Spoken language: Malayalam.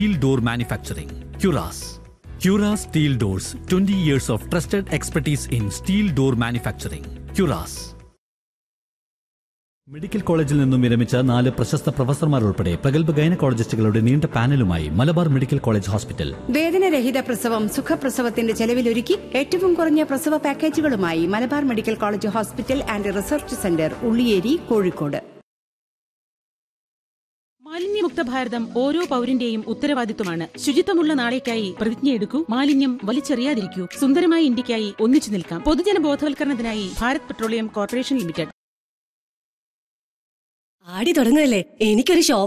Steel Door Manufacturing. Curas. Curas Steel Doors. 20 years of trusted expertise in steel door manufacturing. Curas. Medical കോളേജിൽ നിന്നും വിരമിച്ച നാല് പ്രശസ്ത പ്രൊഫസർമാർ ഉൾപ്പെടെ പ്രഗത്ഭ ഗൈനക്കോളജിസ്റ്റുകളുടെ നീണ്ട പാനലുമായി മലബാർ മെഡിക്കൽ കോളേജ് ഹോസ്പിറ്റൽ വേദനരഹിത പ്രസവം സുഖപ്രസവത്തിന്റെ ചെലവിലൊരുക്കി ഏറ്റവും കുറഞ്ഞ പ്രസവ പാക്കേജുകളുമായി Malabar medical college hospital and research center Ulliyeri Kozhikode മാലിന്യമുക്ത ഭാരതം ഓരോ പൗരന്റെയും ഉത്തരവാദിത്വമാണ് ശുചിത്വമുള്ള നാളേക്കായി പ്രതിജ്ഞയെടുക്കൂ മാലിന്യം വലിച്ചെറിയാതിരിക്കൂ സുന്ദരമായ ഇന്ത്യക്കായി ഒന്നിച്ചു നിൽക്കാം പൊതുജന ബോധവൽക്കരണത്തിനായി ഭാരത് പെട്രോളിയം കോർപ്പറേഷൻ ലിമിറ്റഡ് ആടി തുടങ്ങുകയല്ലേ എനിക്കൊരു ഷോപ്പ്